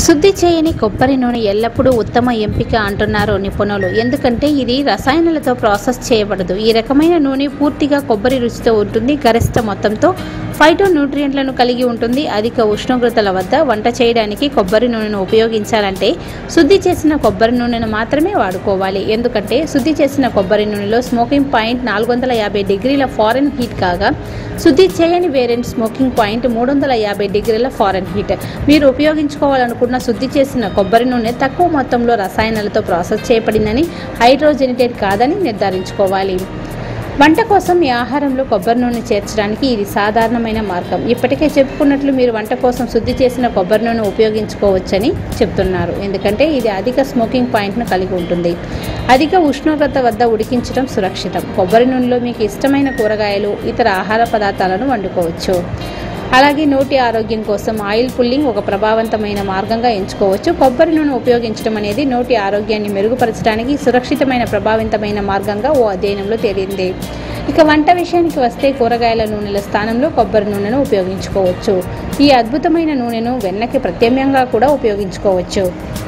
శుద్ధి చేయని కొబ్బరి నూనె ఎల్లప్పుడూ ఉత్తమ ఎంపిక అంటున్నారు నిపుణులు ఎందుకంటే ఇది రసాయనాలతో ప్రాసెస్ చేయబడదు ఈ రకమైన నూనె పూర్తిగా కొబ్బరి రుచితో ఉంటుంది గరిష్ట మొత్తంతో ఫైటో న్యూట్రియంట్లను కలిగి ఉంటుంది అధిక ఉష్ణోగ్రతల వద్ద వంట చేయడానికి కొబ్బరి నూనెను ఉపయోగించాలంటే శుద్ధి చేసిన కొబ్బరి నూనెను మాత్రమే వాడుకోవాలి ఎందుకంటే శుద్ధి చేసిన కొబ్బరి నూనెలో స్మోకింగ్ పాయింట్ నాలుగు వందల యాభై డిగ్రీల ఫారెన్ హీట్ కాగా శుద్ధి చేయని వేరియంట్ స్మోకింగ్ పాయింట్ మూడు వందల యాభై డిగ్రీల ఫారెన్ హీట్ మీరు ఉపయోగించుకోవాలనుకున్న శుద్ధి చేసిన కొబ్బరి నూనె తక్కువ మొత్తంలో రసాయనాలతో ప్రాసెస్ చేయబడిందని హైడ్రోజెనిటెడ్ కాదని నిర్ధారించుకోవాలి వంట కోసం మీ ఆహారంలో కొబ్బరి నూనె చేర్చడానికి ఇది సాధారణమైన మార్గం ఇప్పటికే చెప్పుకున్నట్లు మీరు వంట కోసం శుద్ధి చేసిన కొబ్బరి నూనె ఉపయోగించుకోవచ్చని చెప్తున్నారు ఎందుకంటే ఇది అధిక స్మోకింగ్ పాయింట్ను కలిగి ఉంటుంది అధిక ఉష్ణోగ్రత వద్ద ఉడికించడం సురక్షితం కొబ్బరి నూనెలో మీకు ఇష్టమైన కూరగాయలు ఇతర ఆహార పదార్థాలను వండుకోవచ్చు అలాగే నోటి ఆరోగ్యం కోసం ఆయిల్ పుల్లింగ్ ఒక ప్రభావవంతమైన మార్గంగా ఎంచుకోవచ్చు కొబ్బరి నూనె ఉపయోగించడం అనేది నోటి ఆరోగ్యాన్ని మెరుగుపరచడానికి సురక్షితమైన ప్రభావితమైన మార్గంగా ఓ అధ్యయనంలో తేలింది ఇక వంట విషయానికి వస్తే కూరగాయల నూనెల స్థానంలో కొబ్బరి నూనెను ఉపయోగించుకోవచ్చు ఈ అద్భుతమైన నూనెను వెన్నకి ప్రత్యామ్నాయంగా కూడా ఉపయోగించుకోవచ్చు